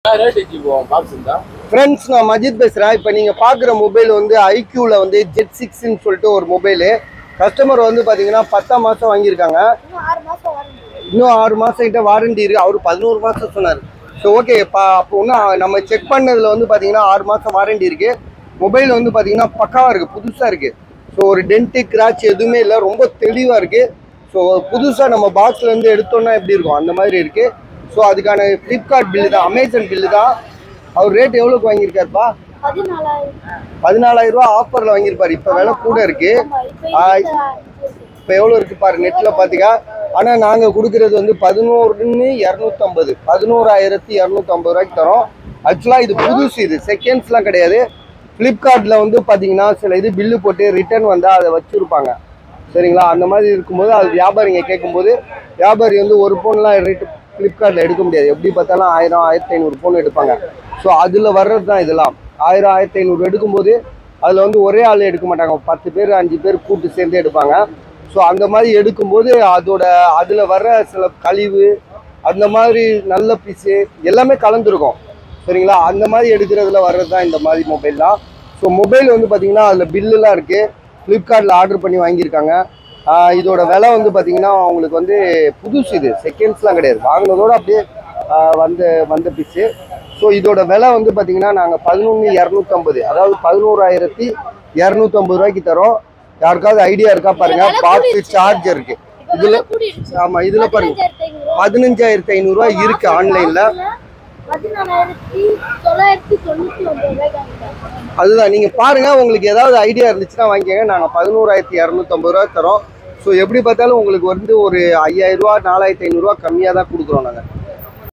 என்ன ரேட் வச்சு போவோம் பாக்ஸ் இருந்தா ஃப்ரெண்ட்ஸ் நான் மஜித் பேசுகிறேன் இப்போ நீங்கள் பார்க்குற மொபைல் வந்து ஐக்யூவில் வந்து ஜெட் சிக்ஸ்ன்னு சொல்லிட்டு ஒரு மொபைலு கஸ்டமர் வந்து பார்த்தீங்கன்னா பத்தாம் மாதம் வாங்கியிருக்காங்க இன்னும் ஆறு மாசம் வரும் இன்னும் ஆறு மாதம் கிட்ட வாரண்டி இருக்குது அவர் பதினோரு மாதம் சொன்னார் ஸோ ஓகே இப்போ அப்போ இன்னும் நம்ம செக் பண்ணதில் வந்து பார்த்தீங்கன்னா ஆறு மாதம் வாரண்டி இருக்குது மொபைல் வந்து பார்த்தீங்கன்னா பக்காவாக இருக்குது புதுசாக இருக்குது ஸோ ஒரு டென்ட்டு கிராச் எதுவுமே இல்லை ரொம்ப தெளிவாக இருக்குது ஸோ புதுசாக நம்ம பாக்ஸ்லேருந்து எடுத்தோன்னா எப்படி இருக்கும் அந்த மாதிரி இருக்குது ஸோ அதுக்கான ஃப்ளிப்கார்ட் பில்லு தான் அமேசான் பில்லு தான் அவர் ரேட் எவ்வளோக்கு வாங்கியிருக்காருப்பா பதினாலாயிரம் பதினாலாயிரம் ரூபா ஆஃபரில் வாங்கியிருப்பாரு இப்போ விலை கூட இருக்குது ஆமா, இப்ப ஆ, இருபத்தி- இப்போ எவ்வளோ இருக்கு பாரு நெட்டில் பார்த்தீங்க ஆனால் நாங்கள் கொடுக்குறது வந்து பதினோருன்னு இரநூத்தம்பது பதினோராயிரத்தி இரநூத்தம்பது ரூபாய்க்கு தரோம் ஆக்சுவலாக இது புதுசு இது செகண்ட்ஸ்லாம் கிடையாது ஃப்ளிப்கார்ட்டில் வந்து பார்த்தீங்கன்னா சில இது பில்லு போட்டு ரிட்டர்ன் வந்தால் அதை வச்சுருப்பாங்க சரிங்களா அந்த மாதிரி இருக்கும்போது அது வியாபாரிங்க கேட்கும்போது வியாபாரி வந்து ஒரு ஃபோன்லாம் ரேட்டு ஃப்ளிப்கார்ட்டில் எடுக்க முடியாது எப்படி பார்த்தாலும் ஆயிரம் ஆயிரத்தி ஐநூறு ஃபோன் எடுப்பாங்க ஸோ அதில் வர்றது தான் இதெல்லாம் ஆயிரம் ஆயிரத்தி ஐநூறு எடுக்கும்போது அதில் வந்து ஒரே ஆள் எடுக்க மாட்டாங்க பத்து பேர் அஞ்சு பேர் கூட்டு சேர்ந்து எடுப்பாங்க ஸோ அந்த மாதிரி எடுக்கும்போது அதோட அதில் வர்ற சில கழிவு அந்த மாதிரி நல்ல பீஸு எல்லாமே கலந்துருக்கும் சரிங்களா அந்த மாதிரி எடுக்கிறதுல வர்றது தான் இந்த மாதிரி மொபைல் தான் ஸோ மொபைல் வந்து பார்த்தீங்கன்னா அதில் பில்லுலாம் இருக்குது ஃப்ளிப்கார்ட்டில் ஆர்டர் பண்ணி வாங்கியிருக்காங்க ஆஹ் இதோட விலை வந்து பார்த்தீங்கன்னா உங்களுக்கு வந்து புதுசு இது செகண்ட்ஸ்லாம் கிடையாது வாங்கினதோட அப்படியே ஆஹ் வந்த வந்த பீஸு ஸோ இதோட விலை வந்து பார்த்தீங்கன்னா நாங்கள் பதினொன்று இரநூத்தம்பது அதாவது பதினோராயிரத்தி இரநூத்தம்பது ரூபாய்க்கு தரோம் யாருக்காவது ஐடியா இருக்கா பாருங்க பாக்ஸ் சார்ஜர் இருக்கு இப்ப இதுல விலை கூடிடுச்சு. ஆமா இதுல பாருங்க பதினஞ்சாயிரத்தி ஐநூறு ரூபா. பதினஞ்சாயிரத்தி ஐநூறுரூவா இருக்கு ஆன்லைன்ல பதினாலாயிரத்தி தொள்ளாயிரத்தி தொண்ணூத்தி ஒன்பது ரூபாய்க்கு வாங்கிட்டாங்க. அதுதான் நீங்க பாருங்க உங்களுக்கு ஏதாவது ஐடியா இருந்துச்சுன்னா வாங்கிக்கோங்க நாங்க பதினோராயிரத்தி இரநூத்தம்பது ரூபா தரோம் ஸோ எப்படி பார்த்தாலும் உங்களுக்கு வந்து ஒரு ஐயாயிரம் ரூபா நாலாயிரத்தி ஐநூறுரூவா கம்மியாக தான் கொடுக்குறோம் நாங்கள்